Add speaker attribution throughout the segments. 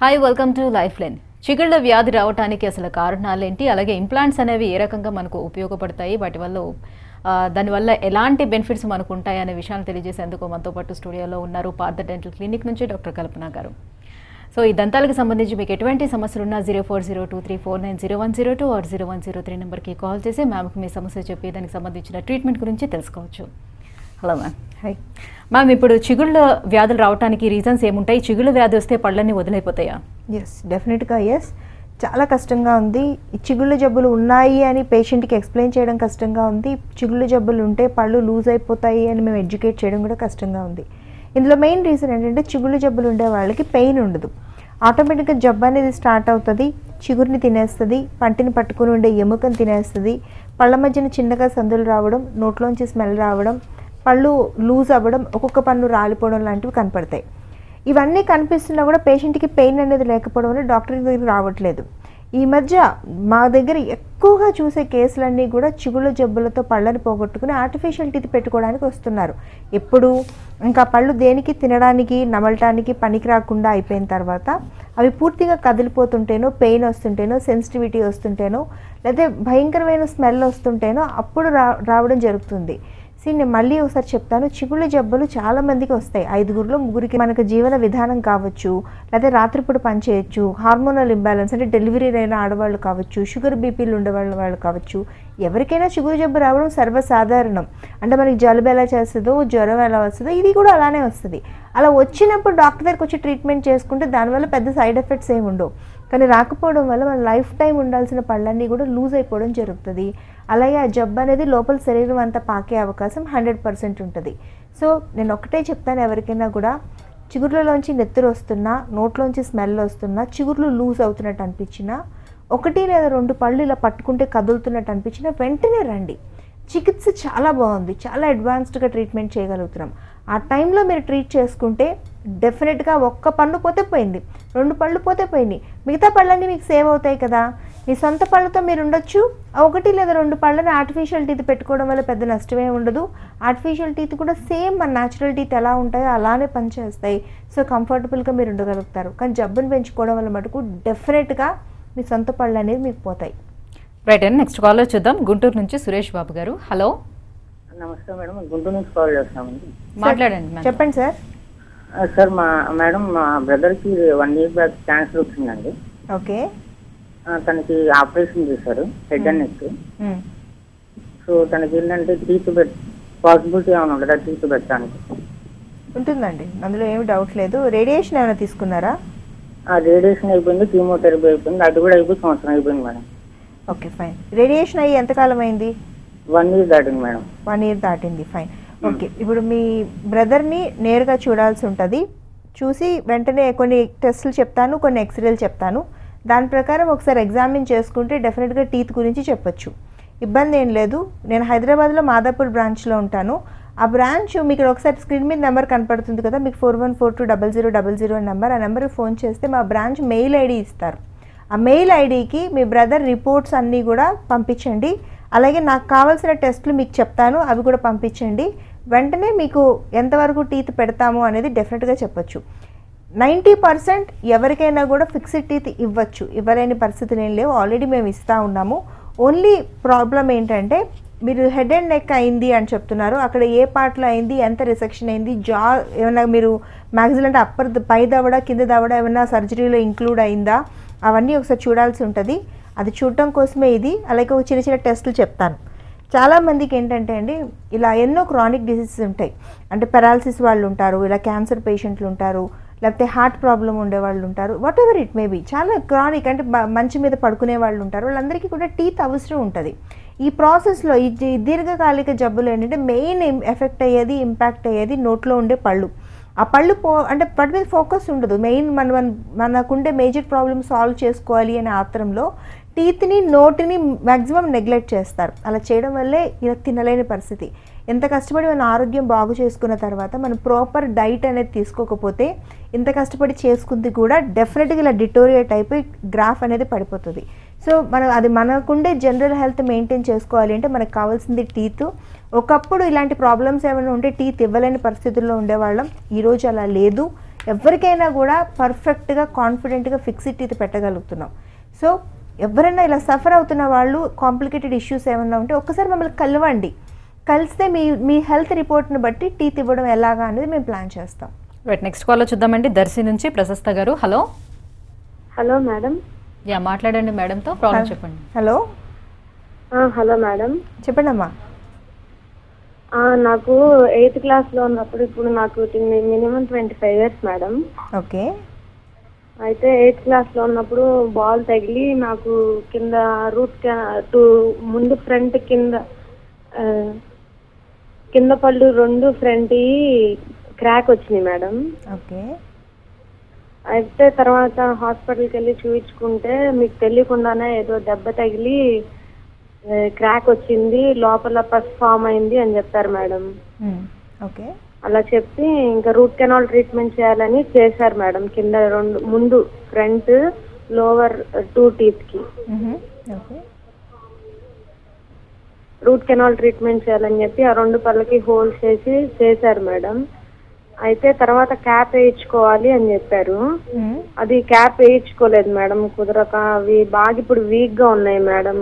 Speaker 1: Hi welcome to life line చిగుళ్ళ వ్యాధి రావడానికి అసలు కారణాలేంటి అలాగే ఇంప్లాంట్స్ అనేవి ఏ రకంగా మనకు ఉపయోగపడతాయి వాటి వల్ల ఆ, దానివల్ల ఎలాంటి బెనిఫిట్స్ మనకు ఉంటాయి అనే విషయాన్ని తెలియజేసేందుకు మనతో పాటు స్టూడియోలో ఉన్నారు పార్థ డెంటల్ క్లినిక్ నుంచి డాక్టర్ కల్పన గారు సో ఈ దంతాలకు సంబంధించి మీకు ఎటువంటి సమస్యలు ఉన్నా zero four zero two three four nine zero one zero two or zero one zero three నెంబర్కి కాల్ చేసి మ్యామ్కి మీ సమస్య చెప్పి దానికి సంబంధించిన ట్రీట్మెంట్ గురించి తెలుసుకోవచ్చు హలో మ్యామ్ హాయ్ మ్యామ్ ఇప్పుడు చిగుళ్ళ వ్యాధులు రావడానికి రీజన్స్ ఏముంటాయి చిగుళ్ళ వ్యాధి వస్తే పళ్ళన్నీ వదిలైపోతాయా
Speaker 2: ఎస్ డెఫినెట్గా ఎస్ చాలా కష్టంగా ఉంది ఈ చిగుళ్ళ జబ్బులు ఉన్నాయి అని పేషెంట్కి ఎక్స్ప్లెయిన్ చేయడం కష్టంగా ఉంది చిగుళ్ళ జబ్బులు ఉంటే పళ్ళు లూజ్ అయిపోతాయి అని మేము ఎడ్యుకేట్ చేయడం కూడా కష్టంగా ఉంది ఇందులో మెయిన్ రీజన్ ఏంటంటే చిగుళ్ళ జబ్బులు ఉండే వాళ్ళకి పెయిన్ ఉండదు ఆటోమేటిక్గా జబ్బు అనేది స్టార్ట్ అవుతుంది చిగురిని తినేస్తుంది పంటిని పట్టుకుని ఉండే ఎముకని తినేస్తుంది పళ్ళ మధ్యన చిన్నగా సందులు రావడం నోట్లోంచి స్మెల్ రావడం పళ్ళు లూజ్ అవ్వడం ఒక్కొక్క పన్ను రాలిపోవడం లాంటివి కనపడతాయి ఇవన్నీ కనిపిస్తున్నా కూడా పేషెంట్కి పెయిన్ అనేది లేకపోవడం వల్ల డాక్టర్ దగ్గరికి రావట్లేదు ఈ మధ్య మా దగ్గర ఎక్కువగా చూసే కేసులన్నీ కూడా చిగుళ్ళ జబ్బులతో పళ్ళని పోగొట్టుకుని ఆర్టిఫిషియల్ టీత్ పెట్టుకోవడానికి వస్తున్నారు ఎప్పుడు ఇంకా పళ్ళు దేనికి తినడానికి నమలటానికి పనికి రాకుండా అయిపోయిన తర్వాత అవి పూర్తిగా కదిలిపోతుంటేనో పెయిన్ వస్తుంటేనో సెన్సిటివిటీ వస్తుంటేనో లేదా భయంకరమైన స్మెల్ వస్తుంటేనో అప్పుడు రా రావడం జరుగుతుంది సీ నేను మళ్ళీ ఒకసారి చెప్తాను చిగుళ్ళ జబ్బులు చాలా మందికి వస్తాయి ఐదుగురిలో ముగ్గురికి మనకు జీవన విధానం కావచ్చు లేదా రాత్రిపూట పనిచేయచ్చు హార్మోనల్ ఇంబ్యాలెన్స్ అంటే డెలివరీ అయిన ఆడవాళ్ళు కావచ్చు షుగర్ బీపీలు ఉండేవాళ్ళ వాళ్ళు కావచ్చు ఎవరికైనా చిగురు జబ్బు రావడం సర్వసాధారణం అంటే మనకి జలుబు ఎలా చేస్తుందో జ్వరం ఎలా వస్తుందో ఇది కూడా అలానే వస్తుంది అలా వచ్చినప్పుడు డాక్టర్ దగ్గరికి వచ్చి ట్రీట్మెంట్ చేసుకుంటే దానివల్ల పెద్ద సైడ్ ఎఫెక్ట్స్ ఏమి ఉండవు కానీ రాకపోవడం వల్ల మన లైఫ్ టైం ఉండాల్సిన పళ్ళన్నీ కూడా లూజ్ అయిపోవడం జరుగుతుంది అలాగే ఆ జబ్బు అనేది లోపల శరీరం అంతా పాకే అవకాశం హండ్రెడ్ పర్సెంట్ ఉంటుంది సో నేను ఒకటే చెప్తాను ఎవరికైనా కూడా చిగుర్లలోంచి నెత్తురు వస్తున్నా నోట్లోంచి స్మెల్ వస్తున్నా చిగుర్లు లూజ్ అవుతున్నట్టు అనిపించినా ఒకటి లేదా రెండు పళ్ళు ఇలా పట్టుకుంటే కదులుతున్నట్టు అనిపించినా వెంటనే రండి చికిత్స చాలా బాగుంది చాలా అడ్వాన్స్డ్గా ట్రీట్మెంట్ చేయగలుగుతున్నాం ఆ టైంలో మీరు ట్రీట్ చేసుకుంటే డెఫినెట్గా ఒక్క పన్ను పోతే పోయింది రెండు పళ్ళు పోతే పోయింది మిగతా పళ్ళన్నీ మీకు సేవ్ అవుతాయి కదా మీ సొంత పళ్ళతో మీరు ఉండొచ్చు ఆ ఒకటి లేదా రెండు పళ్ళని ఆర్టిఫిషియల్ టీత్ పెట్టుకోవడం వల్ల పెద్ద నష్టమే ఉండదు ఆర్టిఫిషియల్ టీత్ కూడా సేమ్ మన న్యాచురల్ టీత్ ఎలా ఉంటాయో అలానే పనిచేస్తాయి సో కంఫర్టబుల్గా మీరు ఉండగలుగుతారు కానీ జబ్బును పెంచుకోవడం వల్ల మటుకు డెఫినెట్గా మీ సొంత పళ్ళు అనేది మీకు పోతాయి
Speaker 1: రైట్ అండి నెక్స్ట్ కాల్లో చూద్దాం గుంటూరు నుంచి సురేష్ బాబు గారు హలో
Speaker 3: నమస్తే మేడం గుంటూరు నుంచి కాల్ చేస్తున్నామండి
Speaker 1: మాట్లాడండి మ్యామ్
Speaker 2: చెప్పండి సార్
Speaker 3: ఆ, సార్ మా మేడం మా బ్రదర్కి వన్ ఇయర్ బ్యాక్ క్యాన్సర్ వచ్చిందండి
Speaker 2: ఓకే
Speaker 3: ఆ, తనకి ఆపరేషన్ చేశారు హెడ్ అండ్ నెక్
Speaker 2: మ్మ్.
Speaker 3: సో తనకి ఏంటంటే టీత్ పెట్ పాసిబిలిటీ ఏమైనా ఉండదా టీత్ పెట్టడానికి
Speaker 2: ఉంటుందండి అందులో ఏమి డౌట్ లేదు రేడియేషన్ ఏమైనా తీసుకున్నారా
Speaker 3: ఆ రేడియేషన్ అయిపోయింది కీమోథెరపీ అయిపోయింది అది కూడా అయిపోయి సంవత్సరం అయిపోయింది మేడం
Speaker 2: ఓకే ఫైన్ రేడియేషన్ అయ్యి ఎంతకాలం అయింది
Speaker 3: వన్ ఇయర్ దాటింది మేడం
Speaker 2: వన్ ఇయర్ దాటింది ఫైన్ ఓకే ఇప్పుడు మీ బ్రదర్ని నేరుగా చూడాల్సి ఉంటుంది చూసి వెంటనే కొన్ని టెస్టులు చెప్తాను కొన్ని ఎక్స్రేలు చెప్తాను దాని ప్రకారం ఒకసారి ఎగ్జామిన్ చేసుకుంటే డెఫినెట్గా టీత్ గురించి చెప్పొచ్చు ఇబ్బంది ఏం లేదు నేను హైదరాబాద్లో మాదాపూర్ బ్రాంచ్లో ఉంటాను ఆ బ్రాంచ్ మీకు ఇక్కడ ఒకసారి స్క్రీన్ మీద నెంబర్ కనపడుతుంది కదా మీకు four one four two double zero double zero number ఆ నెంబర్కి ఫోన్ చేస్తే మా బ్రాంచ్ మెయిల్ ఐడి ఇస్తారు ఆ మెయిల్ ఐడికి మీ బ్రదర్ రిపోర్ట్స్ అన్నీ కూడా పంపించండి అలాగే నాకు కావాల్సిన టెస్టులు మీకు చెప్తాను అవి కూడా పంపించండి వెంటనే మీకు ఎంతవరకు టీత్ పెడతాము అనేది డెఫినెట్గా చెప్పొచ్చు నైంటీ పర్సెంట్ ఎవరికైనా కూడా ఫిక్స్డ్ టీత్ ఇవ్వచ్చు ఇవ్వలేని పరిస్థితులు ఏం లేవు ఆల్రెడీ మేము ఇస్తూ ఉన్నాము ఓన్లీ ప్రాబ్లం ఏంటంటే మీరు హెడ్ అండ్ నెక్ అయింది అని చెప్తున్నారు అక్కడ ఏ పార్ట్లో అయింది ఎంత రిసెక్షన్ అయింది జా ఏమైనా మీరు మ్యాక్సిమం అంటే అప్పర్ పై దవడ కింద దవడ ఏమైనా సర్జరీలో ఇంక్లూడ్ అయిందా అవన్నీ ఒకసారి చూడాల్సి ఉంటుంది అది చూడటం కోసమే ఇది అలాగే ఒక చిన్న చిన్న టెస్టులు చెప్తాను చాలామందికి ఏంటంటే అండి ఇలా ఎన్నో క్రానిక్ డిసీజెస్ ఉంటాయి అంటే పెరాలసిస్ వాళ్ళు ఉంటారు ఇలా క్యాన్సర్ పేషెంట్లు ఉంటారు లేకపోతే హార్ట్ ప్రాబ్లం ఉండే వాళ్ళు ఉంటారు whatever it may be చాలా క్రానిక్ అంటే బ- మంచం మీద పడుకునే వాళ్ళు ఉంటారు వాళ్ళందరికీ కూడా టీత్ అవసరం ఉంటుంది ఈ ప్రాసెస్లో ఈ జీ- దీర్ఘకాలిక జబ్బులు ఏంటంటే మెయిన్ ఎఫెక్ట్ అయ్యేది ఇంపాక్ట్ అయ్యేది నోట్లో ఉండే పళ్ళు ఆ పళ్ళు పో అంటే వాటి మీద ఫోకస్ ఉండదు మెయిన్ మన మన- మనకుండే మేజర్ ప్రాబ్లమ్ సాల్వ్ చేసుకోవాలి అనే ఆత్రంలో టీత్ని నోటిని మ్యాక్సిమం నెగ్లెక్ట్ చేస్తారు అలా చేయడం వల్లే ఇలా తినలేని పరిస్థితి ఎంత కష్టపడి మన ఆరోగ్యం బాగు చేసుకున్న తర్వాత మనం ప్రాపర్ డైట్ అనేది తీసుకోకపోతే ఇంత కష్టపడి చేసుకుంది కూడా డెఫినెట్గా ఇలా డిటోరియేట్ అయిపోయి గ్రాఫ్ అనేది పడిపోతుంది సో మనం అది మనకుండే జనరల్ హెల్త్ మెయింటైన్ చేసుకోవాలి అంటే మనకు కావాల్సింది టీత్ ఒకప్పుడు ఇలాంటి ప్రాబ్లమ్స్ ఏమైనా ఉంటే టీత్ ఇవ్వలేని పరిస్థితుల్లో ఉండేవాళ్ళం ఈరోజు అలా లేదు ఎవరికైనా కూడా పర్ఫెక్ట్గా కాన్ఫిడెంట్గా ఫిక్స్డ్ టీత్ పెట్టగలుగుతున్నాం సో ఎవరైనా ఇలా సఫర్ అవుతున్న వాళ్ళు కాంప్లికేటెడ్ ఇష్యూస్ ఏమైనా ఉంటే ఒక్కసారి మమ్మల్ని కలవండి కలిస్తే మీ మీ హెల్త్ రిపోర్ట్ని బట్టి టీత్ ఇవ్వడం ఎలాగా అనేది మేము ప్లాన్ చేస్తాం
Speaker 1: రైట్ నెక్స్ట్ కాల్లో చూద్దామండి దర్శి నుంచి ప్రశస్త గారు హలో
Speaker 4: హలో మేడం
Speaker 1: యా మాట్లాడండి మేడంతో ప్రాబ్లం చెప్పండి
Speaker 2: హలో
Speaker 4: ఆ, హలో మేడం
Speaker 2: చెప్పండి అమ్మా
Speaker 4: ఆ, నాకు ఎయిత్ క్లాస్లో ఉన్నప్పుడు ఇప్పుడు నాకు minimum twenty five years madam
Speaker 2: okay
Speaker 4: అయితే ఎయిత్ క్లాస్లో ఉన్నప్పుడు బాల్ తగిలి నాకు కింద రూట్ టూ ముందు ఫ్రంట్ కింద ఆ, కింద పళ్ళు రెండు ఫ్రంట్ క్రాక్ వచ్చినాయి మేడం
Speaker 2: ఓకే
Speaker 4: అయితే తర్వాత హాస్పిటల్కి వెళ్ళి చూపించుకుంటే మీకు తెలియకుండానే ఏదో దెబ్బ తగిలి క్రాక్ వచ్చింది లోపల పస్ ఫామ్ అయింది అని చెప్పారు మేడం
Speaker 2: మ్మ్. ఓకే
Speaker 4: అలా చెప్పి ఇంకా రూట్ కెనాల్ ట్రీట్మెంట్ చేయాలని చేశారు మేడం కింద రెండు ముందు ఫ్రంట్ లోవర్ టూ టీత్ కి
Speaker 2: మ్మ్. ఓకే
Speaker 4: రూట్ కెనాల్ ట్రీట్మెంట్ చేయాలని చెప్పి ఆ రెండు పళ్ళకి హోల్స్ చేసి చేశారు మేడం అయితే తర్వాత క్యాప్ వేయించుకోవాలి అని చెప్పారు
Speaker 2: మ్మ్.
Speaker 4: అది క్యాప్ వేయించుకోలేదు మేడం కుదరక అవి బాగా ఇప్పుడు వీక్ గా ఉన్నాయి మేడం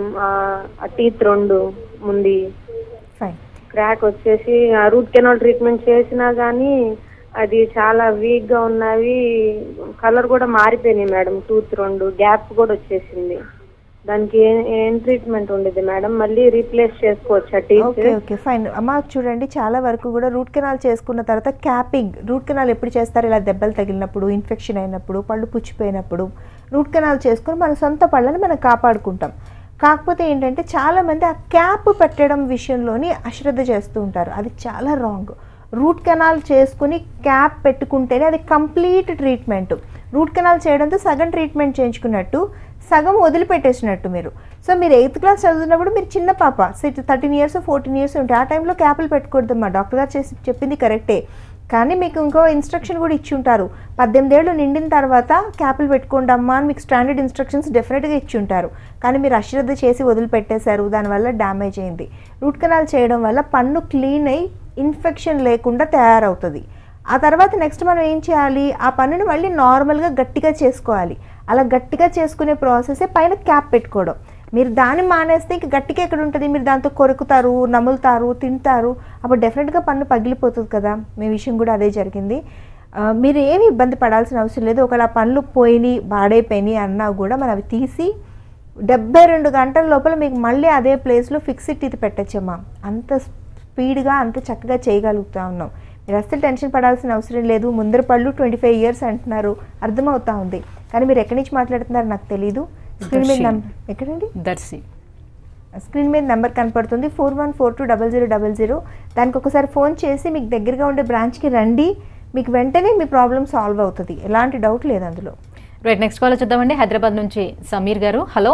Speaker 4: ఆ టీత్ రెండు ముందు
Speaker 2: ఫైన్
Speaker 4: క్రాక్ వచ్చేసి ఆ రూట్ కెనాల్ ట్రీట్మెంట్ చేసినా గానీ అది చాలా వీక్ గా ఉన్నవి కలర్ కూడా మారిపోయినాయి మేడం టూత్ రెండు గ్యాప్ కూడా వచ్చేసింది దానికి ఏం ఏం ట్రీట్మెంట్ ఉండేది మేడం మళ్ళీ రీప్లేస్ చేసుకోవచ్చా టీత్
Speaker 2: ఓకే ఓకే ఫైన్ అమ్మ చూడండి చాలా వరకు కూడా రూట్ కెనాల్ చేసుకున్న తర్వాత క్యాపింగ్ రూట్ కెనాల్ ఎప్పుడు చేస్తారు ఇలా దెబ్బలు తగిలినప్పుడు ఇన్ఫెక్షన్ అయినప్పుడు పళ్ళు పుచ్చిపోయినప్పుడు రూట్ కెనాల్ చేసుకొని మన సొంత పళ్ళని మనం కాపాడుకుంటాం కాకపోతే ఏంటంటే చాలామంది ఆ క్యాప్ పెట్టడం విషయంలోని అశ్రద్ధ చేస్తూ ఉంటారు అది చాలా రాంగ్ రూట్ కెనాల్ చేసుకుని క్యాప్ పెట్టుకుంటేనే అది కంప్లీట్ ట్రీట్మెంట్ రూట్ కెనాల్ చేయడంతో సగం ట్రీట్మెంట్ చేయించుకున్నట్టు సగం వదిలిపెట్టేసినట్టు మీరు సో మీరు ఎయిత్ క్లాస్ చదువుతున్నప్పుడు మీరు చిన్న పాప థర్టీన్ ఇయర్స్ ఫోర్టీన్ ఇయర్స్ ఉంటాయి ఆ టైంలో క్యాపులు పెట్టుకూడదమ్మా డాక్టర్ గారు చేసి చెప్పింది కరెక్టే కానీ మీకు ఇంకో ఇన్స్ట్రక్షన్ కూడా ఇచ్చి ఉంటారు పద్దెనిమిది ఏళ్ళు నిండిన తర్వాత క్యాపులు పెట్టుకోండి అమ్మా అని మీకు స్టాండర్డ్ ఇన్స్ట్రక్షన్స్ డెఫినెట్గా ఇచ్చి ఉంటారు కానీ మీరు అశ్రద్ధ చేసి వదిలిపెట్టేశారు దానివల్ల డ్యామేజ్ అయింది రూట్ కెనాల్ చేయడం వల్ల పన్ను క్లీన్ అయి ఇన్ఫెక్షన్ లేకుండా తయారవుతుంది ఆ తర్వాత నెక్స్ట్ మనం ఏం చేయాలి ఆ పన్నుని మళ్ళీ నార్మల్గా గట్టిగా చేసుకోవాలి అలా గట్టిగా చేసుకునే ప్రాసెసే పైన క్యాప్ పెట్టుకోవడం మీరు దాన్ని మానేస్తే ఇంక గట్టిగా ఎక్కడ ఉంటుంది మీరు దాంతో కొరుకుతారు నములుతారు తింటారు అప్పుడు డెఫినెట్గా పన్ను పగిలిపోతుంది కదా మీ విషయం కూడా అదే జరిగింది ఆ, మీరు ఏమి ఇబ్బంది పడాల్సిన అవసరం లేదు ఒకవేళ ఆ పనులు పోయినాయి బాడైపోయినాయి అన్నా కూడా మనం అవి తీసి డెబ్బై రెండు గంటల లోపల మీకు మళ్ళీ అదే ప్లేస్లో ఫిక్స్డ్ టీత్ పెట్టచ్చమ్మా అంత స్పీడ్గా అంత చక్కగా చేయగలుగుతా ఉన్నాం మీరు అస్సలు టెన్షన్ పడాల్సిన అవసరం లేదు ముందర పళ్ళు ట్వంటీ ఫైవ్ ఇయర్స్ అంటున్నారు అర్థమవుతా ఉంది కానీ మీరు ఎక్కడి నుంచి మాట్లాడుతున్నారు నాకు తెలియదు స్క్రీన్ మీద
Speaker 1: దర్శి.
Speaker 2: నం- ఎక్కడండి
Speaker 1: దర్శి
Speaker 2: స్క్రీన్ మీద నెంబర్ కనపడుతుంది four one four two double zero double zero దానికి ఒకసారి ఫోన్ చేసి మీకు దగ్గరగా ఉండే బ్రాంచ్కి రండి మీకు వెంటనే మీ ప్రాబ్లం సాల్వ్ అవుతుంది ఎలాంటి డౌట్ లేదు అందులో
Speaker 1: రైట్ నెక్స్ట్ కాల్ చూద్దామండి హైదరాబాద్ నుంచి సమీర్ గారు హలో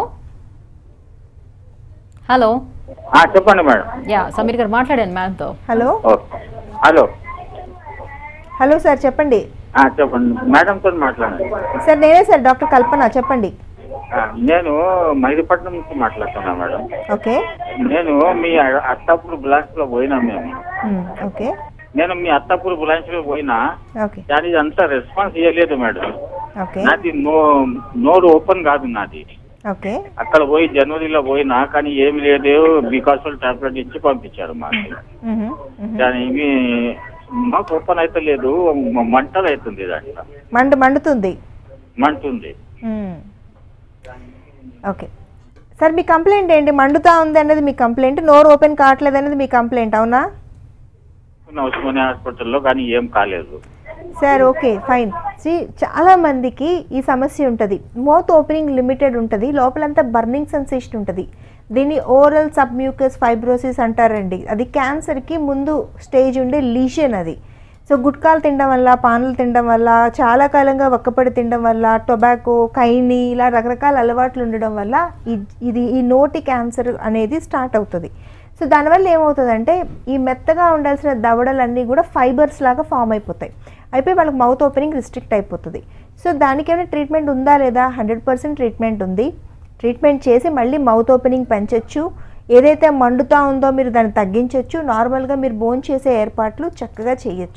Speaker 1: హలో
Speaker 5: ఆ, చెప్పండి మేడం
Speaker 1: యా సమీర్ గారు మాట్లాడాను మ్యామ్తో
Speaker 2: hello
Speaker 5: okay hello
Speaker 2: hello sir చెప్పండి
Speaker 5: ఆ, చెప్పండి మేడంతో మాట్లాడండి
Speaker 2: సార్ నేనే సార్ డాక్టర్ కల్పన చెప్పండి
Speaker 5: ఆ, నేను మైదీపట్నం నుంచి మాట్లాడుతున్నా మేడం
Speaker 2: ఓకే
Speaker 5: నేను మీ అత్తాపూర్ బ్లాక్స్ లో పోయినా మేము
Speaker 2: మ్, ఓకే
Speaker 5: నేను మీ అత్తాపూర్ బ్లాంచ్ లో పోయినా
Speaker 2: ఓకే
Speaker 5: కానీ అంతా రెస్పాన్స్ ఇవ్వలేదు మేడం
Speaker 2: ఓకే
Speaker 5: నాది నో నోరు ఓపెన్ కాదు నాది
Speaker 2: ఓకే
Speaker 5: అక్కడ పోయి జనవరిలో పోయినా కానీ ఏమి లేదు బికాస్ టాబ్లెట్ ఇచ్చి పంపించారు మాకు
Speaker 2: మ్హూ, మ్హూ.
Speaker 5: కానీ ఇవి మాకు ఓపెన్ అయితే లేదు మ- మంటలు అవుతుంది దాంట్లో
Speaker 2: మంట మండుతుంది
Speaker 5: మంటుంది
Speaker 2: మ్. ఓకే సార్ మీ కంప్లైంట్ ఏంటి మండుతా ఉంది అనేది మీ కంప్లైంట్ నోరు ఓపెన్ కావట్లేదు అనేది మీ కంప్లైంట్ అవునా
Speaker 5: ఉస్మానియా హాస్పిటల్లో కానీ ఏం కాలేదు
Speaker 2: సార్ ఓకే ఫైన్ సి చాలా మందికి ఈ సమస్య ఉంటుంది మౌత్ ఓపెనింగ్ లిమిటెడ్ ఉంటుంది లోపలంతా బర్నింగ్ సెన్సేషన్ ఉంటుంది దీన్ని ఓరల్ సబ్మ్యూకస్ ఫైబ్రోసిస్ అంటారండి అది క్యాన్సర్కి ముందు స్టేజ్ ఉండే లీషన్ అది సో గుట్కాలు తినడం వల్ల పానులు తినడం వల్ల చాలా కాలంగా ఒక్కపడి తినడం వల్ల టొబాకో కైని ఇలా రకరకాల అలవాట్లు ఉండడం వల్ల ఈ- ఇది ఈ నోటి క్యాన్సర్ అనేది స్టార్ట్ అవుతుంది సో దానివల్ల ఏమవుతుందంటే ఈ మెత్తగా ఉండాల్సిన దవడలన్నీ కూడా ఫైబర్స్ లాగా ఫామ్ అయిపోతాయి అయిపోయి వాళ్ళకి మౌత్ ఓపెనింగ్ రిస్ట్రిక్ట్ అయిపోతుంది సో దానికి ఏమైనా ట్రీట్మెంట్ ఉందా లేదా హండ్రెడ్ పర్సెంట్ ట్రీట్మెంట్ ఉంది ట్రీట్మెంట్ చేసి మళ్ళీ మౌత్ ఓపెనింగ్ పెంచొచ్చు ఏదైతే మండుతా ఉందో మీరు దాన్ని తగ్గించవచ్చు నార్మల్గా మీరు బోన్ చేసే ఏర్పాట్లు చక్కగా చేయొచ్చు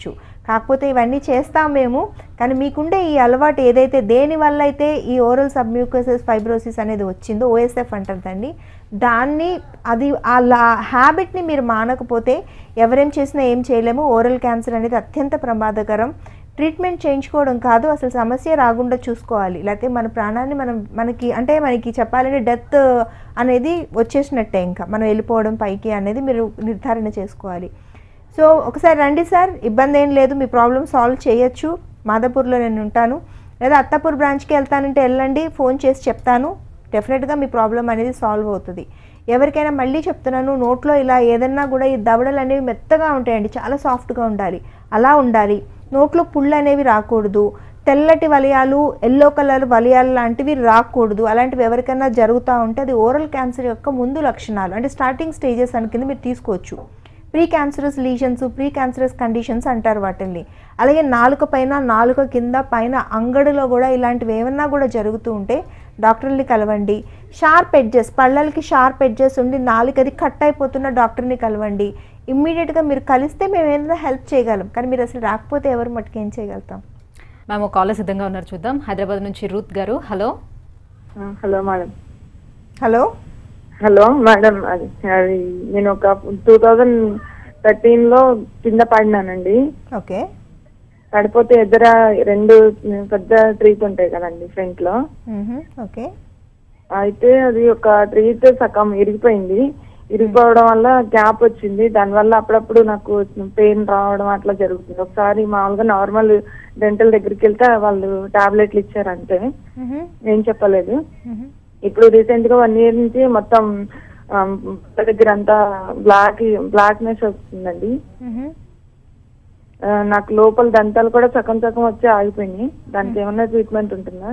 Speaker 2: కాకపోతే ఇవన్నీ చేస్తాం మేము కానీ మీకుండే ఈ అలవాటు ఏదైతే దేని వల్ల అయితే ఈ ఓరల్ సబ్మ్యూకసెస్ ఫైబ్రోసిస్ అనేది వచ్చిందో ఓఎస్ఎఫ్ అంటారు దాన్ని దాన్ని అది ఆ హ్యాబిట్ని మీరు మానకపోతే ఎవరేం చేసినా ఏం చేయలేము ఓరల్ క్యాన్సర్ అనేది అత్యంత ప్రమాదకరం ట్రీట్మెంట్ చేయించుకోవడం కాదు అసలు సమస్య రాకుండా చూసుకోవాలి లేకపోతే మన ప్రాణాన్ని మనం మనకి అంటే మనకి చెప్పాలంటే డెత్ అనేది వచ్చేసినట్టే ఇంకా మనం వెళ్ళిపోవడం పైకి అనేది మీరు నిర్ధారణ చేసుకోవాలి సో ఒకసారి రండి సార్ ఇబ్బంది ఏం లేదు మీ ప్రాబ్లమ్ సాల్వ్ చేయొచ్చు మాదాపూర్లో నేను ఉంటాను లేదా అత్తాపూర్ బ్రాంచ్కి వెళ్తానంటే వెళ్ళండి ఫోన్ చేసి చెప్తాను డెఫినెట్గా మీ ప్రాబ్లం అనేది సాల్వ్ అవుతుంది ఎవరికైనా మళ్ళీ చెప్తున్నాను నోట్లో ఇలా ఏదన్నా కూడా ఈ దవడలు అనేవి మెత్తగా ఉంటాయండి చాలా సాఫ్ట్గా ఉండాలి అలా ఉండాలి నోట్లో పుళ్ళు అనేవి రాకూడదు తెల్లటి వలయాలు ఎల్లో కలర్ వలయాలు లాంటివి రాకూడదు అలాంటివి ఎవరికైనా జరుగుతూ ఉంటే అది ఓరల్ క్యాన్సర్ యొక్క ముందు లక్షణాలు అంటే స్టార్టింగ్ స్టేజెస్ అని కింద మీరు తీసుకోవచ్చు precancerous lesions precancerous conditions అంటారు వాటిని అలాగే నాలుక పైన నాలుక కింద పైన అంగడిలో కూడా ఇలాంటివి ఏమన్నా కూడా జరుగుతూ ఉంటే డాక్టర్ని కలవండి షార్ప్ ఎడ్జెస్ పళ్ళకి షార్ప్ ఎడ్జెస్ ఉండి నాలుకది కట్ అయిపోతున్న డాక్టర్ని కలవండి ఇమ్మీడియట్గా మీరు కలిస్తే మేము ఏదైనా హెల్ప్ చేయగలం కానీ మీరు అసలు రాకపోతే ఎవరు మటుకు ఏం చేయగలుగుతాం
Speaker 1: మేము కాలర్ సిద్ధంగా ఉన్నారు చూద్దాం హైదరాబాద్ నుంచి రూత్ గారు hello
Speaker 6: hello madam
Speaker 2: hello
Speaker 6: hello madam అది అది నేను ఒక టూ థౌజండ్ థర్టీన్ లో కింద పడినానండి
Speaker 2: ఓకే
Speaker 6: పడిపోతే ఎదుర రెండు పెద్ద ట్రీట్ ఉంటాయి కదండి ఫ్రంట్ లో
Speaker 2: ఓకే
Speaker 6: అయితే అది ఒక ట్రీట్ సగం ఇరిగిపోయింది ఇరిగిపోవడం వల్ల గ్యాప్ వచ్చింది దానివల్ల అప్పుడప్పుడు నాకు పెయిన్ రావడం అట్లా జరుగుతుంది ఒకసారి మామూలుగా నార్మల్ డెంటల్ దగ్గరికి వెళ్తే వాళ్ళు టాబ్లెట్లు ఇచ్చారు అంతే ఏం చెప్పలేదు ఇప్పుడు రీసెంట్ గా వన్ ఇయర్ నుంచి మొత్తం ఆ, దగ్గర అంతా బ్లాక్ బ్లాక్నెస్ వస్తుందండి ఆ, నాకు లోపల దంతాలు కూడా సగం సగం వచ్చి ఆగిపోయినాయి దానికి ఏమన్నా ట్రీట్మెంట్ ఉంటుందా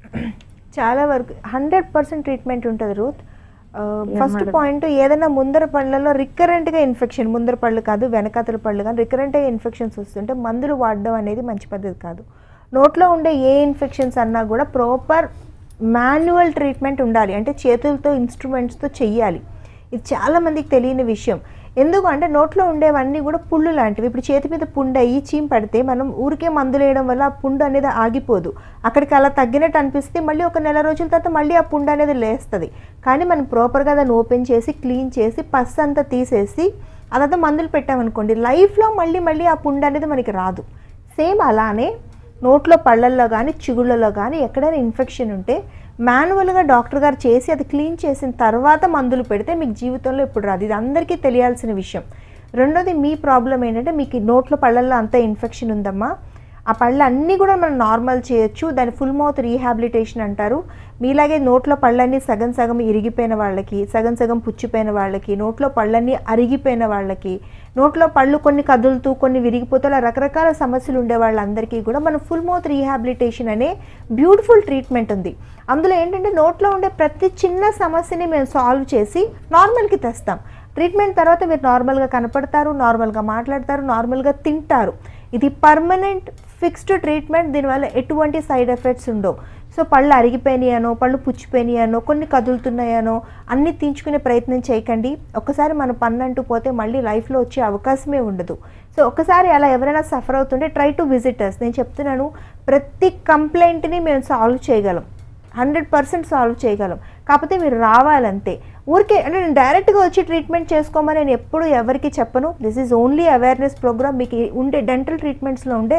Speaker 2: చాలా వరకు హండ్రెడ్ పర్సెంట్ ట్రీట్మెంట్ ఉంటుంది రూత్ ఫస్ట్ పాయింట్ ఏదైనా ముందర పళ్ళలో రికరెంట్గా ఇన్ఫెక్షన్ ముందర పళ్ళు కాదు వెనకాతల పళ్ళు కానీ రికరెంట్గా ఇన్ఫెక్షన్స్ వస్తుంటే మందులు వాడడం అనేది మంచి పద్ధతి కాదు నోట్లో ఉండే ఏ ఇన్ఫెక్షన్స్ అన్నా కూడా ప్రాపర్ మాన్యువల్ ట్రీట్మెంట్ ఉండాలి అంటే చేతులతో ఇన్స్ట్రుమెంట్స్తో చెయ్యాలి ఇది చాలా మందికి తెలియని విషయం ఎందుకు అంటే నోట్లో ఉండేవన్నీ కూడా పుళ్ళు లాంటివి ఇప్పుడు చేతి మీద పుండు అయ్యి చీమ్ పడితే మనం ఊరికే మందులు వేయడం వల్ల ఆ పుండు అనేది ఆగిపోదు అక్కడికి అలా తగ్గినట్టు అనిపిస్తే మళ్ళీ ఒక నెల రోజుల తర్వాత మళ్ళీ ఆ పుండు అనేది లేస్తుంది కానీ మనం ప్రాపర్గా దాన్ని ఓపెన్ చేసి క్లీన్ చేసి పస్ అంతా తీసేసి అదంతా మందులు పెట్టామనుకోండి లైఫ్లో మళ్ళీ మళ్ళీ ఆ పుండు అనేది మనకి రాదు సేమ్ అలానే నోట్లో పళ్ళల్లో కానీ చిగుళ్ళలో కానీ ఎక్కడైనా ఇన్ఫెక్షన్ ఉంటే మాన్యువల్గా డాక్టర్ గారు చేసి అది క్లీన్ చేసిన తర్వాత మందులు పెడితే మీకు జీవితంలో ఇప్పుడు రాదు ఇది అందరికీ తెలియాల్సిన విషయం రెండోది మీ ప్రాబ్లం ఏంటంటే మీకు ఈ నోట్లో పళ్ళల్లో అంత ఇన్ఫెక్షన్ ఉందమ్మా ఆ పళ్ళు అన్నీ కూడా మనం నార్మల్ చేయొచ్చు దాన్ని ఫుల్ మౌత్ రీహాబిలిటేషన్ అంటారు మీలాగే నోట్లో పళ్ళన్నీ సగం సగం ఇరిగిపోయిన వాళ్ళకి సగం సగం పుచ్చిపోయిన వాళ్ళకి నోట్లో పళ్ళన్నీ అరిగిపోయిన వాళ్ళకి నోట్లో పళ్ళు కొన్ని కదులుతూ కొన్ని విరిగిపోతూ అలా రకరకాల సమస్యలు ఉండే వాళ్ళందరికీ కూడా మనం ఫుల్ మౌత్ రీహాబిలిటేషన్ అనే బ్యూటిఫుల్ ట్రీట్మెంట్ ఉంది అందులో ఏంటంటే నోట్లో ఉండే ప్రతి చిన్న సమస్యని మేము సాల్వ్ చేసి నార్మల్కి తెస్తాం ట్రీట్మెంట్ తర్వాత మీరు నార్మల్గా కనపడతారు నార్మల్గా మాట్లాడతారు నార్మల్గా తింటారు ఇది పర్మనెంట్ ఫిక్స్డ్ ట్రీట్మెంట్ దీనివల్ల ఎటువంటి సైడ్ ఎఫెక్ట్స్ ఉండవు సో పళ్ళు అరిగిపోయినాయనో పళ్ళు పుచ్చిపోయినాయనో కొన్ని కదులుతున్నాయనో అన్నీ తీంచుకునే ప్రయత్నం చేయకండి ఒక్కసారి మన పన్ను అంటూ పోతే మళ్ళీ లైఫ్లో వచ్చే అవకాశమే ఉండదు సో ఒకసారి అలా ఎవరైనా సఫర్ అవుతుంటే ట్రై టు విజిటర్స్ నేను చెప్తున్నాను ప్రతి కంప్లైంట్ని మేము సాల్వ్ చేయగలం హండ్రెడ్ పర్సెంట్ సాల్వ్ చేయగలం కాకపోతే మీరు రావాలంతే ఊరికే అంటే నేను డైరెక్ట్గా వచ్చి ట్రీట్మెంట్ చేసుకోమని నేను ఎప్పుడు ఎవరికి చెప్పను this is only awareness program మీకు ఉండే డెంటల్ ట్రీట్మెంట్స్లో ఉండే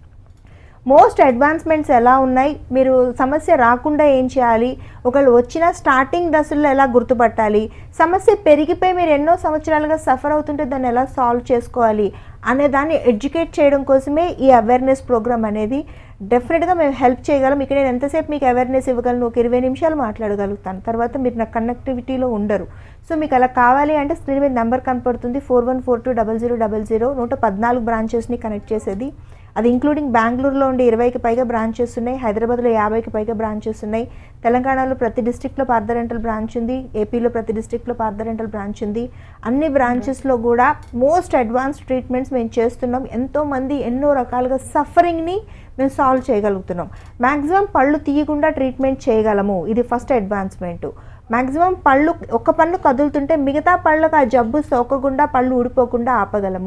Speaker 2: మోస్ట్ అడ్వాన్స్మెంట్స్ ఎలా ఉన్నాయి మీరు సమస్య రాకుండా ఏం చేయాలి ఒకళ్ళు వచ్చిన స్టార్టింగ్ దశల్లో ఎలా గుర్తుపట్టాలి సమస్య పెరిగిపోయి మీరు ఎన్నో సంవత్సరాలుగా సఫర్ అవుతుంటే దాన్ని ఎలా సాల్వ్ చేసుకోవాలి అనే దాన్ని ఎడ్యుకేట్ చేయడం కోసమే ఈ అవేర్నెస్ ప్రోగ్రామ్ అనేది డెఫినెట్గా మేము హెల్ప్ చేయగలం ఇక్కడ నేను ఎంతసేపు మీకు అవేర్నెస్ ఇవ్వగలను ఒక ఇరవై నిమిషాలు మాట్లాడగలుగుతాను తర్వాత మీరు నా కనెక్టివిటీలో ఉండరు సో మీకు అలా కావాలి అంటే స్క్రీన్ మీద నెంబర్ కనపడుతుంది four one four two double zero double zero నూట పద్నాలుగు బ్రాంచెస్ని కనెక్ట్ చేసేది అది ఇంక్లూడింగ్ బెంగళూరులో ఉండే ఇరవైకి పైగా బ్రాంచెస్ ఉన్నాయి హైదరాబాద్లో యాభైకి పైగా బ్రాంచెస్ ఉన్నాయి తెలంగాణలో ప్రతి డిస్టిక్లో పార్థ రెంటల్ బ్రాంచ్ ఉంది ఏపీలో ప్రతి డిస్టిక్లో పార్థ రెంటల్ బ్రాంచ్ ఉంది అన్ని బ్రాంచెస్లో కూడా మోస్ట్ అడ్వాన్స్డ్ ట్రీట్మెంట్స్ మేము చేస్తున్నాం ఎంతోమంది ఎన్నో రకాలుగా సఫరింగ్ని మేము సాల్వ్ చేయగలుగుతున్నాం మ్యాక్సిమం పళ్ళు తీయకుండా ట్రీట్మెంట్ చేయగలము ఇది ఫస్ట్ అడ్వాన్స్మెంట్ మ్యాక్సిమం పళ్ళు ఒక పన్ను కదులుతుంటే మిగతా పళ్ళకు ఆ జబ్బు సోకకుండా పళ్ళు ఊడిపోకుండా ఆపగలము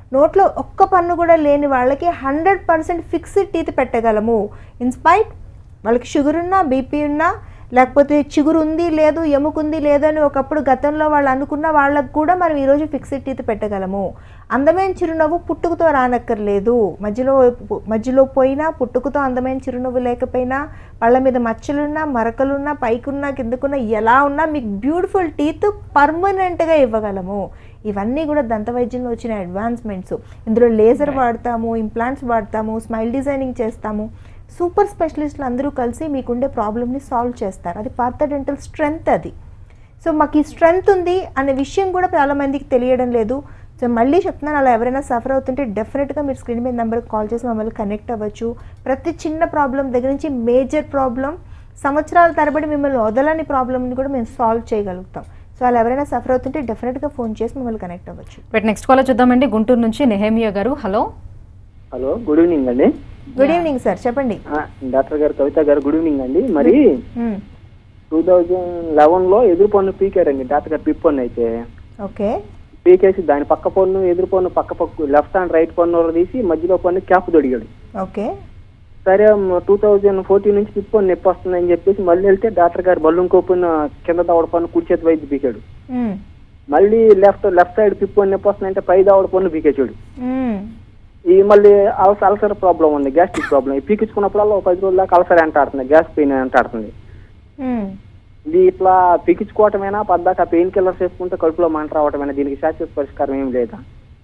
Speaker 2: నోట్లో ఒక్క పన్ను కూడా లేని వాళ్ళకి హండ్రెడ్ పర్సెంట్ ఫిక్స్డ్ టీత్ పెట్టగలము ఇన్స్పైట్ వాళ్ళకి షుగర్ ఉన్నా బీపీ ఉన్నా లేకపోతే చిగురు ఉంది లేదు ఎముకుంది లేదు అని ఒకప్పుడు గతంలో వాళ్ళు అనుకున్న వాళ్ళకు కూడా మనం ఈరోజు ఫిక్స్డ్ టీత్ పెట్టగలము అందమైన చిరునవ్వు పుట్టుకతో రానక్కర్లేదు మధ్యలో మధ్యలో పోయినా పుట్టుకతో అందమైన చిరునవ్వు లేకపోయినా పళ్ళ మీద మచ్చలున్నా మరకలున్నా పైకున్నా కిందకున్నా ఎలా ఉన్నా మీకు బ్యూటిఫుల్ టీత్ పర్మనెంట్గా ఇవ్వగలము ఇవన్నీ కూడా దంత వైద్యంలో వచ్చిన అడ్వాన్స్మెంట్స్ ఇందులో లేజర్ వాడతాము ఇంప్లాంట్స్ వాడతాము స్మైల్ డిజైనింగ్ చేస్తాము సూపర్ స్పెషలిస్టులు అందరూ కలిసి మీకుండే ప్రాబ్లమ్ని సాల్వ్ చేస్తారు అది పార్థ డెంటల్ స్ట్రెంగ్త్ అది సో మాకు ఈ స్ట్రెంగ్త్ ఉంది అనే విషయం కూడా చాలా మందికి తెలియడం లేదు సో మళ్ళీ చెప్తున్నాను అలా ఎవరైనా సఫర్ అవుతుంటే డెఫినెట్గా మీరు స్క్రీన్ మీద నెంబర్కి కాల్ చేసి మమ్మల్ని కనెక్ట్ అవ్వచ్చు ప్రతి చిన్న ప్రాబ్లం దగ్గర నుంచి మేజర్ ప్రాబ్లం సంవత్సరాల తరబడి మిమ్మల్ని వదలని ప్రాబ్లమ్ని కూడా మేము సాల్వ్ చేయగలుగుతాం సో అలా ఎవరైనా సఫర్ అవుతుంటే డెఫినెట్గా ఫోన్ చేసి మమ్మల్ని కనెక్ట్ అవ్వచ్చు
Speaker 1: బట్ నెక్స్ట్ కాల్ చూద్దామండి గుంటూరు నుంచి నెహేమియా గారు హలో
Speaker 7: హలో గుడ్ ఈవినింగ్ అండి
Speaker 2: గుడ్ ఈవినింగ్ సార్ చెప్పండి
Speaker 7: ఆ, డాక్టర్ గారు కవిత గారు గుడ్ ఈవినింగ్ అండి మరి
Speaker 2: మ్మ్.
Speaker 7: టూ థౌజండ్ లెవెన్ లో ఎదురు పన్ను పీకారండి డాక్టర్ గారు పిప్ పన్ను అయితే
Speaker 2: ఓకే
Speaker 7: పీకేసి దాని పక్క పన్ను ఎదురు పన్ను పక్క పక్క లెఫ్ట్ హ్యాండ్ రైట్ పన్ను తీసి మధ్యలో పన్ను క్యాప్ దొడిగాడు
Speaker 2: ఓకే
Speaker 7: సరే టూ థౌజండ్ ఫోర్టీన్ నుంచి పిప్ పన్ను నొప్పి వస్తుందని చెప్పేసి మళ్ళీ వెళ్తే డాక్టర్ గారు బల్లం కోపున్న కింద దవడ పన్ను కుడి చేతి వైద్య పీకాడు
Speaker 2: మ్మ్.
Speaker 7: మళ్ళీ లెఫ్ట్ లెఫ్ట్ సైడ్ పిప్ పన్ను నొప్పి వస్తుందంటే పై దవడ పన్ను పీకేచాడు
Speaker 2: మ్మ్.
Speaker 7: ఈ మళ్ళీ అల్సర్ అల్సర్ ప్రాబ్లం ఉంది గ్యాస్ట్రిక్ ప్రాబ్లం ఈ పీకించుకున్నప్పుడల్లా ఒక పది రోజుల దాకా అల్సర్ అంటాడుతుంది గ్యాస్ పెయిన్ అంటాడుతుంది
Speaker 2: మ్మ్.
Speaker 7: ఇది ఇట్లా పీకించుకోవటమేనా పద్దాక పెయిన్ కిల్లర్స్ వేసుకుంటే కడుపులో మంట రావటమేనా దీనికి శాశ్వత పరిష్కారం ఏం లేదా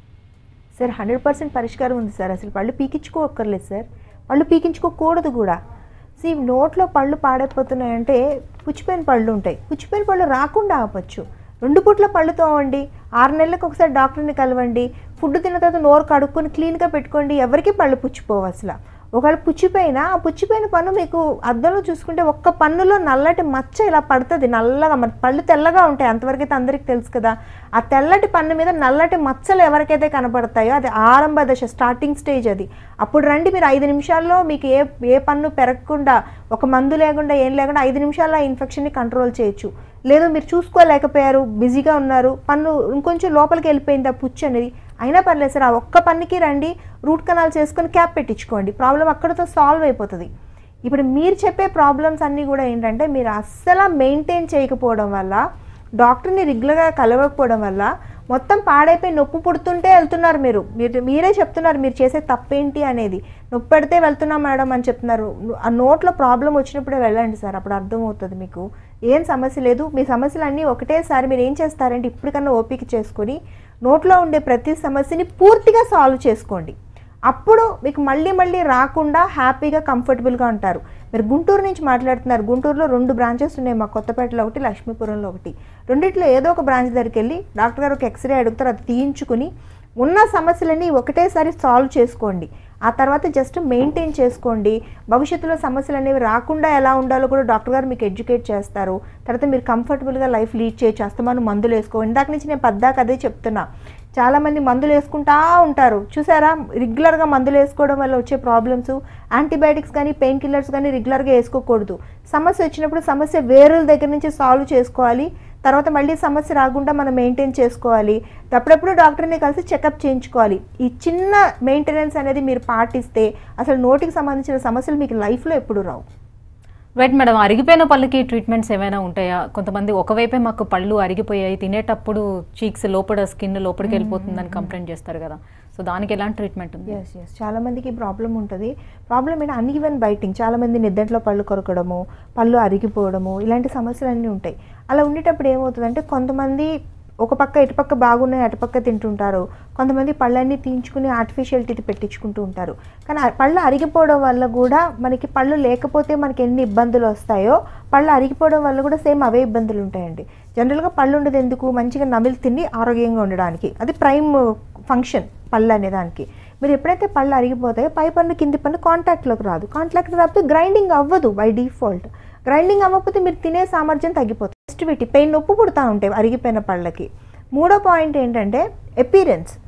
Speaker 2: సార్ హండ్రెడ్ పర్సెంట్ పరిష్కారం ఉంది సార్ అసలు పళ్ళు పీకించుకోక్కర్లేదు సార్ పళ్ళు పీకించుకోకూడదు కూడా సి నోట్లో పళ్ళు పాడైపోతున్నాయంటే పుచ్చిపోయిన పళ్ళు ఉంటాయి పుచ్చిపోయిన పళ్ళు రాకుండా ఆపచ్చు రెండు పూట్ల పళ్ళు తోవండి ఆరు నెలలకు ఒకసారి డాక్టర్ని కలవండి ఫుడ్ తిన్న తర్వాత నోరు కడుక్కొని క్లీన్గా పెట్టుకోండి ఎవరికి పళ్ళు పుచ్చిపోవు అసలు ఒకవేళ పుచ్చిపోయినా ఆ పుచ్చిపోయిన పన్ను మీకు అద్దంలో చూసుకుంటే ఒక్క పన్నులో నల్లటి మచ్చ ఇలా పడుతుంది నల్లగా మన పళ్ళు తెల్లగా ఉంటాయి అంతవరకైతే అందరికీ తెలుసు కదా ఆ తెల్లటి పన్ను మీద నల్లటి మచ్చలు ఎవరికైతే కనపడతాయో అది ఆరంభ దశ స్టార్టింగ్ స్టేజ్ అది అప్పుడు రండి మీరు ఐదు నిమిషాల్లో మీకు ఏ ఏ పన్ను పెరగకుండా ఒక మందు లేకుండా ఏం లేకుండా ఐదు నిమిషాల్లో ఆ ఇన్ఫెక్షన్ని కంట్రోల్ చేయొచ్చు లేదు మీరు చూసుకోలేకపోయారు బిజీగా ఉన్నారు పన్ను ఇంకొంచెం లోపలికి వెళ్ళిపోయింది ఆ పుచ్చు అనేది అయినా పర్లేదు సార్ ఆ ఒక్క పన్నుకి రండి రూట్ కెనాల్ చేసుకొని క్యాప్ పెట్టించుకోండి ప్రాబ్లం అక్కడితో సాల్వ్ అయిపోతుంది ఇప్పుడు మీరు చెప్పే ప్రాబ్లమ్స్ అన్నీ కూడా ఏంటంటే మీరు అస్సలు మెయింటైన్ చేయకపోవడం వల్ల డాక్టర్ని రెగ్యులర్గా కలవకపోవడం వల్ల మొత్తం పాడైపోయి నొప్పి పుడుతుంటే వెళ్తున్నారు మీరు మీరు మీరే చెప్తున్నారు మీరు చేసే తప్పేంటి అనేది నొప్పి పెడితే వెళ్తున్నాం మేడం అని చెప్తున్నారు ఆ నోట్లో ప్రాబ్లం వచ్చినప్పుడే వెళ్ళండి సార్ అప్పుడు అర్థమవుతుంది మీకు ఏం సమస్య లేదు మీ సమస్యలన్నీ ఒకటేసారి మీరు ఏం చేస్తారంటే ఇప్పటికన్నా ఓపిక చేసుకొని నోట్లో ఉండే ప్రతి సమస్యని పూర్తిగా సాల్వ్ చేసుకోండి అప్పుడు మీకు మళ్ళీ మళ్ళీ రాకుండా హ్యాపీగా కంఫర్టబుల్గా ఉంటారు మీరు గుంటూరు నుంచి మాట్లాడుతున్నారు గుంటూరులో రెండు బ్రాంచెస్ ఉన్నాయి మా కొత్తపేటలో ఒకటి లక్ష్మీపురంలో ఒకటి రెండిట్లో ఏదో ఒక బ్రాంచ్ దగ్గరికి వెళ్ళి డాక్టర్ గారు ఒక ఎక్స్రే అడుగుతారు అది తీయించుకుని ఉన్న సమస్యలన్నీ ఒకటేసారి సాల్వ్ చేసుకోండి ఆ తర్వాత జస్ట్ మెయింటైన్ చేసుకోండి భవిష్యత్తులో సమస్యలు అనేవి రాకుండా ఎలా ఉండాలో కూడా డాక్టర్ గారు మీకు ఎడ్యుకేట్ చేస్తారు తర్వాత మీరు కంఫర్టబుల్గా లైఫ్ లీడ్ చేయొచ్చు అస్తమాను మందులు వేసుకో ఇందాక నుంచి నేను పద్దాక అదే చెప్తున్నా చాలామంది మందులు వేసుకుంటా ఉంటారు చూసారా రెగ్యులర్గా మందులు వేసుకోవడం వల్ల వచ్చే ప్రాబ్లమ్స్ యాంటీబయాటిక్స్ కానీ పెయిన్ కిల్లర్స్ కానీ రెగ్యులర్గా వేసుకోకూడదు సమస్య వచ్చినప్పుడు సమస్య వేరుల దగ్గర నుంచి సాల్వ్ చేసుకోవాలి తర్వాత మళ్ళీ సమస్య రాకుండా మనం మెయింటైన్ చేసుకోవాలి అప్పుడప్పుడు డాక్టర్ని కలిసి చెకప్ చేయించుకోవాలి ఈ చిన్న మెయింటెనెన్స్ అనేది మీరు పాటిస్తే అసలు నోటికి సంబంధించిన సమస్యలు మీకు లైఫ్లో ఎప్పుడు రావు
Speaker 1: రైట్ మేడం అరిగిపోయిన పళ్ళకి ట్రీట్మెంట్స్ ఏమైనా ఉంటాయా కొంతమంది ఒకవైపే మాకు పళ్ళు అరిగిపోయాయి తినేటప్పుడు చీక్స్ లోపల స్కిన్ లోపలికి వెళ్ళిపోతుందని కంప్లైంట్ చేస్తారు కదా సో దానికి ఎలాంటి ట్రీట్మెంట్ ఉంది
Speaker 2: ఎస్ ఎస్ చాలా మందికి ప్రాబ్లం ఉంటుంది ప్రాబ్లం ఏంటంటే అన్ఈవెన్ బైటింగ్ చాలా మంది నిద్దట్లో పళ్ళు కొరకడము పళ్ళు అరిగిపోవడము ఇలాంటి సమస్యలు అన్నీ ఉంటాయి అలా ఉండేటప్పుడు ఏమవుతుందంటే కొంతమంది ఒక పక్క ఇటుపక్క బాగున్నాయి అటుపక్క తింటుంటారు కొంతమంది పళ్ళన్నీ తీయించుకుని ఆర్టిఫిషియల్ టీత్ పెట్టించుకుంటూ ఉంటారు కానీ ఆ పళ్ళు అరిగిపోవడం వల్ల కూడా మనకి పళ్ళు లేకపోతే మనకి ఎన్ని ఇబ్బందులు వస్తాయో పళ్ళు అరిగిపోవడం వల్ల కూడా సేమ్ అవే ఇబ్బందులు ఉంటాయండి జనరల్గా పళ్ళు ఉండదు ఎందుకు మంచిగా నమిలి తిని ఆరోగ్యంగా ఉండడానికి అది ప్రైమ్ ఫంక్షన్ పళ్ళు అనే దానికి మీరు ఎప్పుడైతే పళ్ళు అరిగిపోతాయో పై పన్ను కింది పన్ను కాంటాక్ట్లోకి రాదు కాంటాక్ట్ రాకపోతే గ్రైండింగ్ అవ్వదు బై డిఫాల్ట్ గ్రైండింగ్ అవ్వకపోతే మీరు తినే సామర్థ్యం తగ్గిపోతుంది సెన్సిటివిటీ పెయిన్ నొప్పి పుడతా ఉంటాయి అరిగిపోయిన పళ్ళకి మూడో పాయింట్ ఏంటంటే ఎపీరెన్స్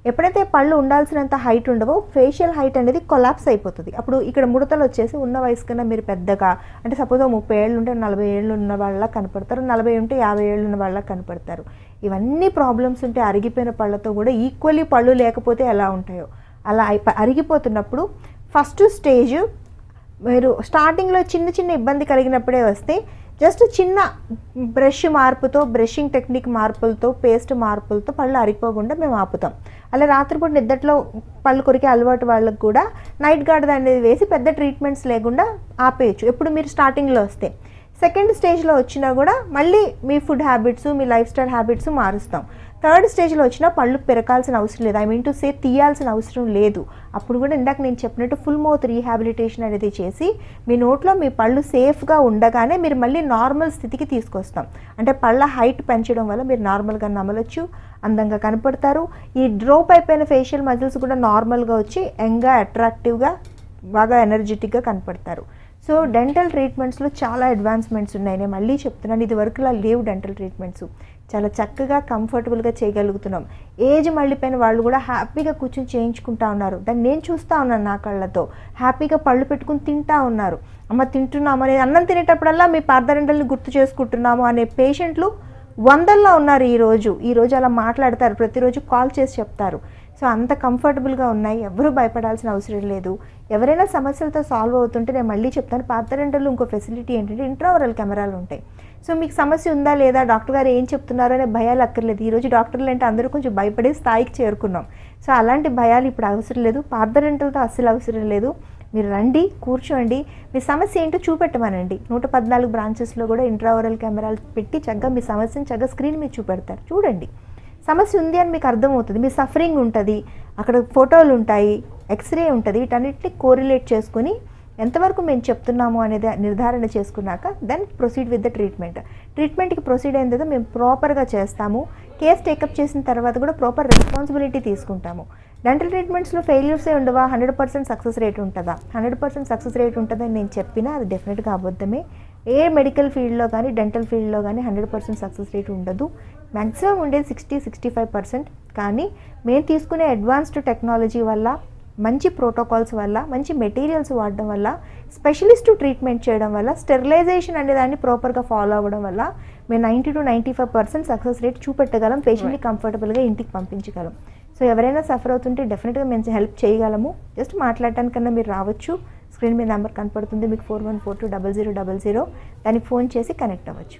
Speaker 2: ఎప్పుడైతే పళ్ళు ఉండాల్సినంత హైట్ ఉండవో ఫేషియల్ హైట్ అనేది కొలాప్స్ అయిపోతుంది అప్పుడు ఇక్కడ ముడతలు వచ్చేసి ఉన్న వయసు కన్నా మీరు పెద్దగా అంటే సపోజ్ ముప్పై ఏళ్ళు ఉంటే నలభై ఏళ్ళు ఉన్న వాళ్ళ కనపడతారు నలభై ఉంటే యాభై ఏళ్ళు ఉన్న వాళ్ళ కనపడతారు ఇవన్నీ ప్రాబ్లమ్స్ ఉంటే అరిగిపోయిన పళ్ళతో కూడా ఈక్వల్లీ పళ్ళు లేకపోతే ఎలా ఉంటాయో అలా అయిప- అరిగిపోతున్నప్పుడు ఫస్ట్ స్టేజ్ మీరు స్టార్టింగ్లో చిన్న చిన్న ఇబ్బంది కలిగినప్పుడే వస్తే జస్ట్ చిన్న బ్రష్ మార్పుతో బ్రషింగ్ టెక్నిక్ మార్పులతో పేస్ట్ మార్పులతో పళ్ళు అరిగిపోకుండా మేము ఆపుతాం అలా రాత్రిపూట నిద్దట్లో పళ్ళు కొరికే అలవాటు వాళ్ళకి కూడా నైట్ గార్డ్ అనేది వేసి పెద్ద ట్రీట్మెంట్స్ లేకుండా ఆపేయచ్చు ఎప్పుడు మీరు స్టార్టింగ్లో వస్తే సెకండ్ స్టేజ్లో వచ్చినా కూడా మళ్ళీ మీ ఫుడ్ హ్యాబిట్స్ మీ లైఫ్ స్టైల్ హ్యాబిట్స్ మారుస్తాం థర్డ్ స్టేజ్లో వచ్చినా పళ్ళు పెరకాల్సిన అవసరం లేదు ఐ మీన్ టు సే తీయాల్సిన అవసరం లేదు అప్పుడు కూడా ఇందాక నేను చెప్పినట్టు ఫుల్ మౌత్ రీహాబిలిటేషన్ అనేది చేసి మీ నోట్లో మీ పళ్ళు సేఫ్గా ఉండగానే మీరు మళ్ళీ నార్మల్ స్థితికి తీసుకొస్తాం అంటే పళ్ళ హైట్ పెంచడం వల్ల మీరు నార్మల్గా నమలొచ్చు అందంగా కనపడతారు ఈ డ్రోప్ అయిపోయిన ఫేషియల్ మజిల్స్ కూడా నార్మల్గా వచ్చి యంగ్గా అట్రాక్టివ్గా బాగా ఎనర్జెటిక్గా కనపడతారు సో డెంటల్ ట్రీట్మెంట్స్లో చాలా అడ్వాన్స్మెంట్స్ ఉన్నాయి నేను మళ్ళీ చెప్తున్నాను ఇది వరకులా లేవు డెంటల్ ట్రీట్మెంట్స్ చాలా చక్కగా కంఫర్టబుల్గా చేయగలుగుతున్నాం ఏజ్ మళ్ళీపోయిన వాళ్ళు కూడా హ్యాపీగా కూర్చొని చేయించుకుంటా ఉన్నారు దాన్ని నేను చూస్తూ ఉన్నాను నా కళ్ళతో హ్యాపీగా పళ్ళు పెట్టుకుని తింటా ఉన్నారు అమ్మ తింటున్నాము అనేది అన్నం తినేటప్పుడల్లా మీ పార్థరెంటల్ని గుర్తు చేసుకుంటున్నాము అనే పేషెంట్లు వందల్లో ఉన్నారు ఈరోజు ఈరోజు అలా మాట్లాడతారు ప్రతిరోజు కాల్ చేసి చెప్తారు సో అంత కంఫర్టబుల్గా ఉన్నాయి ఎవరు భయపడాల్సిన అవసరం లేదు ఎవరైనా సమస్యలతో సాల్వ్ అవుతుంటే నేను మళ్ళీ చెప్తాను పాత రెంటల్లో ఇంకో ఫెసిలిటీ ఏంటంటే ఇంట్రావరల్ కెమెరాలు ఉంటాయి సో మీకు సమస్య ఉందా లేదా డాక్టర్ గారు ఏం చెప్తున్నారో అనే భయాలు అక్కర్లేదు ఈరోజు డాక్టర్లు అంటే అందరూ కొంచెం భయపడే స్థాయికి చేరుకున్నాం సో అలాంటి భయాలు ఇప్పుడు అవసరం లేదు పాత రెంటలతో అస్సలు అవసరం లేదు మీరు రండి కూర్చోండి మీ సమస్య ఏంటో చూపెట్టమనండి నూట పద్నాలుగు బ్రాంచెస్లో కూడా ఇంట్రావరల్ కెమెరాలు పెట్టి చక్కగా మీ సమస్యను చక్కగా స్క్రీన్ మీద చూపెడతారు చూడండి సమస్య ఉంది అని మీకు అర్థమవుతుంది మీ సఫరింగ్ ఉంటుంది అక్కడ ఫోటోలు ఉంటాయి ఎక్స్రే ఉంటుంది వీటన్నిటిని కోరిలేట్ చేసుకుని ఎంతవరకు మేము చెప్తున్నాము అనేది నిర్ధారణ చేసుకున్నాక then proceed with the treatment ట్రీట్మెంట్కి ప్రొసీడ్ అయిన తర్వాత మేము ప్రాపర్గా చేస్తాము కేస్ టేకప్ చేసిన తర్వాత కూడా ప్రాపర్ రెస్పాన్సిబిలిటీ తీసుకుంటాము డెంటల్ ట్రీట్మెంట్స్లో ఫెయిల్యూర్సే ఉండవా హండ్రెడ్ పర్సెంట్ సక్సెస్ రేట్ ఉంటుందా హండ్రెడ్ పర్సెంట్ సక్సెస్ రేట్ ఉంటుందని నేను చెప్పినా అది డెఫినెట్గా అబద్ధమే ఏ మెడికల్ ఫీల్డ్లో కానీ డెంటల్ ఫీల్డ్లో కానీ హండ్రెడ్ పర్సెంట్ సక్సెస్ రేట్ ఉండదు మ్యాక్సిమం ఉండేది సిక్స్టీ సిక్స్టీ ఫైవ్ పర్సెంట్ కానీ మేము తీసుకునే అడ్వాన్స్డ్ టెక్నాలజీ వల్ల మంచి ప్రోటోకాల్స్ వల్ల మంచి మెటీరియల్స్ వాడడం వల్ల స్పెషలిస్ట్ ట్రీట్మెంట్ చేయడం వల్ల స్టెరిలైజేషన్ అనే దాన్ని ప్రాపర్గా ఫాలో అవ్వడం వల్ల మేము ninety to ninety five percent success rate చూపెట్టగలం పేషెంట్ని కంఫర్టబుల్గా ఇంటికి పంపించగలం సో ఎవరైనా సఫర్ అవుతుంటే డెఫినెట్గా మేము హెల్ప్ చేయగలము జస్ట్ మాట్లాడటానికన్నా మీరు రావచ్చు స్క్రీన్ మీద నెంబర్ కనపడుతుంది మీకు four one four two double zero double zero దానికి ఫోన్ చేసి కనెక్ట్ అవ్వచ్చు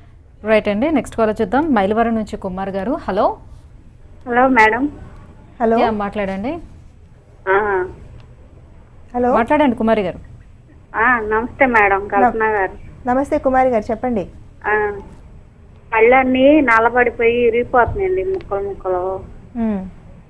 Speaker 1: రైట్ అండి నెక్స్ట్ కాల్ చూద్దాం మైలవరం నుంచి కుమార్ గారు hello
Speaker 8: hello madam
Speaker 2: hello
Speaker 1: yeah, మాట్లాడండి
Speaker 8: ఆ,
Speaker 2: హలో
Speaker 1: మాట్లాడండి కుమారి గారు
Speaker 8: ఆ, నమస్తే మేడం కల్పన గారు
Speaker 2: నమస్తే కుమారి గారు చెప్పండి
Speaker 8: ఆ, పళ్ళన్నీ నల్లబడిపోయి ఇరిగిపోతున్నాయండి ముక్కలు ముక్కలు
Speaker 2: మ్మ్.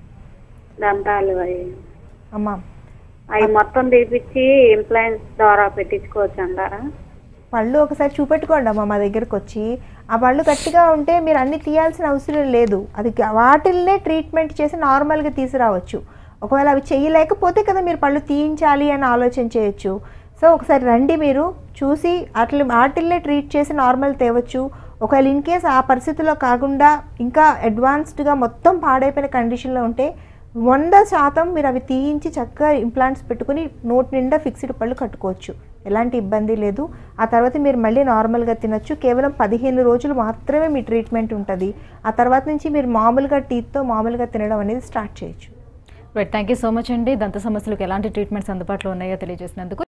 Speaker 8: దంతాలు అవి
Speaker 2: అమ్మా
Speaker 8: అవి మొత్తం తీపిచ్చి ఇంప్లాయన్స్ ద్వారా పెట్టించుకోవచ్చు అంటారా
Speaker 2: పళ్ళు ఒకసారి చూపెట్టుకోండి అమ్మా మా దగ్గరకు వచ్చి ఆ పళ్ళు గట్టిగా ఉంటే మీరు అన్ని తీయాల్సిన అవసరం లేదు అది గ- వాటిల్నే ట్రీట్మెంట్ చేసి నార్మల్గా తీసుకురావచ్చు ఒకవేళ అవి చేయలేకపోతే కదా మీరు పళ్ళు తీయించాలి అని ఆలోచన చేయొచ్చు సో ఒకసారి రండి మీరు చూసి అట్లా వాటిల్నే ట్రీట్ చేసి నార్మల్ తేవచ్చు ఒకవేళ ఇన్ కేస్ ఆ పరిస్థితిలో కాకుండా ఇంకా అడ్వాన్స్డ్గా మొత్తం పాడైపోయిన కండిషన్లో ఉంటే వంద శాతం మీరు అవి తీయించి చక్కగా ఇంప్లాంట్స్ పెట్టుకుని నోటి నిండా ఫిక్స్డ్ పళ్ళు కట్టుకోవచ్చు ఎలాంటి ఇబ్బంది లేదు ఆ తర్వాత మీరు మళ్ళీ నార్మల్గా తినొచ్చు కేవలం పదిహేను రోజులు మాత్రమే మీ ట్రీట్మెంట్ ఉంటుంది ఆ తర్వాత నుంచి మీరు మామూలుగా టీత్తో మామూలుగా తినడం అనేది స్టార్ట్ చేయొచ్చు
Speaker 1: right thank you so much అండి దంత సమస్యలకు ఎలాంటి ట్రీట్మెంట్స్ అందుబాటులో ఉన్నాయో తెలియజేసినందుకు